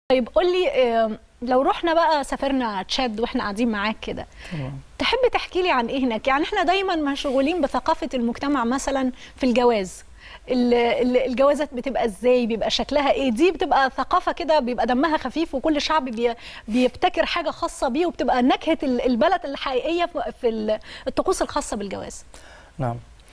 طيب قول لي آه، لو رحنا بقى سافرنا تشاد واحنا قاعدين معاك كده تمام تحب تحكي لي عن ايه هناك يعني احنا دايما مشغولين بثقافه المجتمع مثلا في الجواز ال- ال- الجوازات بتبقى ازاي بيبقى شكلها ايه دي بتبقى ثقافه كده بيبقى دمها خفيف وكل شعب بي بيبتكر حاجه خاصه بيه وبتبقى نكهه ال- البلد الحقيقيه في- في ال- الطقوس الخاصه بالجواز نعم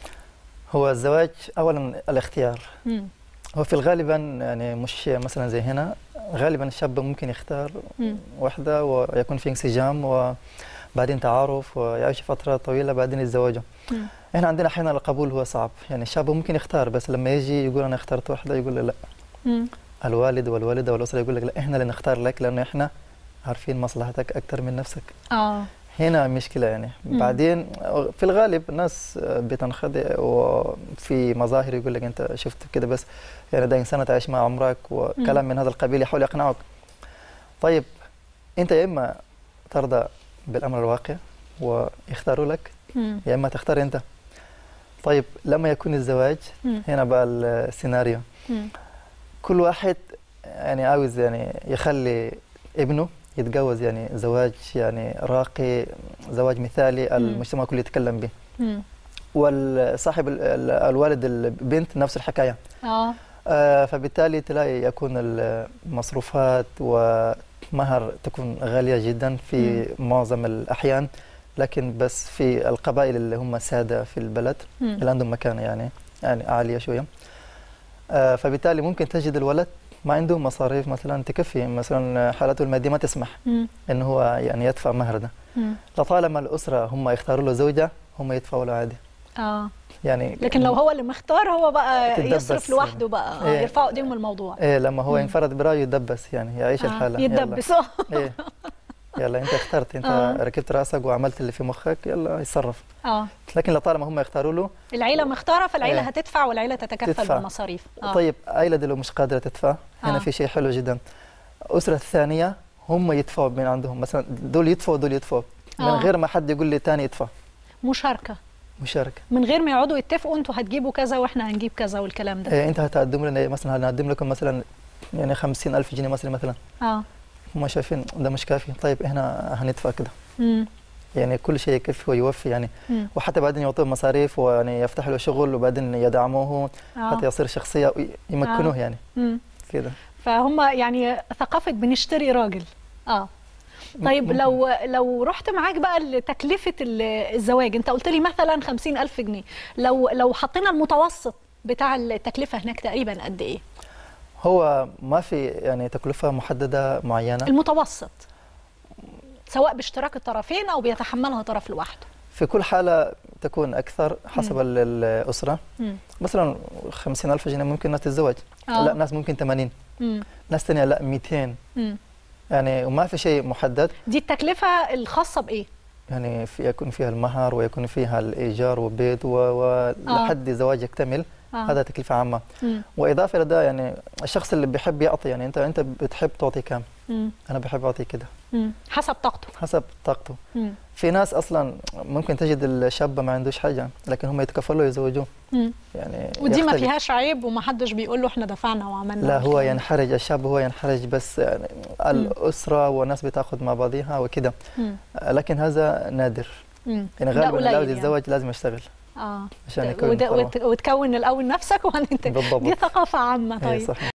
هو الزواج اولا الاختيار مم. هو في الغالبا يعني مش مثلا زي هنا غالبا الشاب ممكن يختار مم. واحدة ويكون في انسجام وبعدين تعارف ويعيش فترة طويلة بعدين يتزوجوا مم. احنا عندنا احيانا القبول هو صعب يعني الشاب ممكن يختار بس لما يجي يقول انا اخترت واحدة يقول له لا مم. الوالد والوالدة والأسرة يقول لك لا احنا اللي نختار لك لأنه احنا عارفين مصلحتك أكثر من نفسك اه هنا مشكلة يعني مم. بعدين في الغالب الناس بتنخدع وفي مظاهر يقول لك أنت شفت كده بس يعني ده إنسان تعيش مع عمرك وكلام من هذا القبيل يحاول يقنعك طيب أنت يا إما ترضى بالأمر الواقع ويختاروا لك مم. يا إما تختار أنت طيب لما يكون الزواج مم. هنا بقى السيناريو مم. كل واحد يعني عاوز يعني يخلي ابنه يتجوز يعني زواج يعني راقي زواج مثالي المجتمع كله يتكلم به مم. والصاحب ال- ال- الوالد البنت نفس الحكايه اه آه، فبالتالي تلاقي يكون المصروفات ومهر تكون غاليه جدا في معظم الاحيان لكن بس في القبائل اللي هم ساده في البلد مم. اللي عندهم مكانه يعني يعني عاليه شويه آه، فبالتالي ممكن تجد الولد ما عنده مصاريف مثلا تكفي مثلا حالته الماديه ما تسمح مم. انه هو يعني يدفع مهر ده مم. لطالما الاسره هم يختاروا له زوجه هم يدفعوا له عادي اه يعني لكن لو هو اللي مختار هو بقى تتدبس يصرف لوحده بقى آه، إيه. يرفعوا ايديهم الموضوع ايه لما هو مم. ينفرد برايه يدبس يعني يعيش آه، الحاله يتدبس اه يلا. ايه يلا انت اخترت انت آه. ركبت راسك وعملت اللي في مخك يلا يتصرف اه لكن لطالما هم يختاروا له العيله مختاره فالعيله إيه. هتدفع والعيله تتكفل تدفع. بالمصاريف اه طيب عائله دي لو مش قادره تدفع هنا آه. في شيء حلو جدا الاسره الثانيه هم يدفعوا من عندهم مثلا دول يدفعوا دول يدفعوا من آه. غير ما حد يقول لي تاني يدفع مشاركه مشاركه من غير ما يقعدوا يتفقوا انتوا هتجيبوا كذا واحنا هنجيب كذا والكلام ده إيه انت هتقدم لنا إيه؟ مثلا هنقدم لكم مثلا يعني 50000 جنيه مصري مثلا اه هم شايفين ده مش كافي طيب احنا هندفع كده امم يعني كل شيء يكفي ويوفي يعني مم. وحتى بعدين يعطوه مصاريف ويعني يفتح له شغل وبعدين يدعموه اه حتى يصير شخصيه يمكنوه آه. يعني مم. كده فهم يعني ثقافه بنشتري راجل اه طيب ممكن. لو لو رحت معاك بقى لتكلفه ال- الزواج انت قلت لي مثلا 50000 جنيه لو لو حطينا المتوسط بتاع التكلفه هناك تقريبا قد ايه هو ما في يعني تكلفه محدده معينه المتوسط سواء باشتراك الطرفين او بيتحملها طرف لوحده في كل حاله تكون اكثر حسب مم. ال- الاسره مم. مثلا 50000 جنيه ممكن ناس تتزوج آه. لا ناس ممكن 80 مم. ناس ثانيه لا 200 مم. يعني وما في شيء محدد دي التكلفه الخاصه بايه يعني في يكون فيها المهر ويكون فيها الايجار وبيت و- ولحد زواج يكتمل آه. هذا تكلفه عامه مم. واضافه لده يعني الشخص اللي بيحب يعطي يعني انت انت بتحب تعطي كام مم. انا بحب اعطي كده مم. حسب طاقته حسب طاقته مم. في ناس اصلا ممكن تجد الشاب ما عندوش حاجه لكن هم يتكفلوا يزوجوه مم. يعني ودي ما يختلف. فيهاش عيب ومحدش بيقول له احنا دفعنا وعملنا لا هو والكلام ده. ينحرج الشاب هو ينحرج بس يعني الاسره والناس بتاخذ مع بعضها وكده مم. لكن هذا نادر مم. يعني ده غالبا اللي عاوز قليل يتزوج لازم يشتغل اه عشان يكون وده- ثروة. وت- وتكون الاول نفسك وبعدين ت- بالضبط دي ثقافه عامه إيه طيب صحيح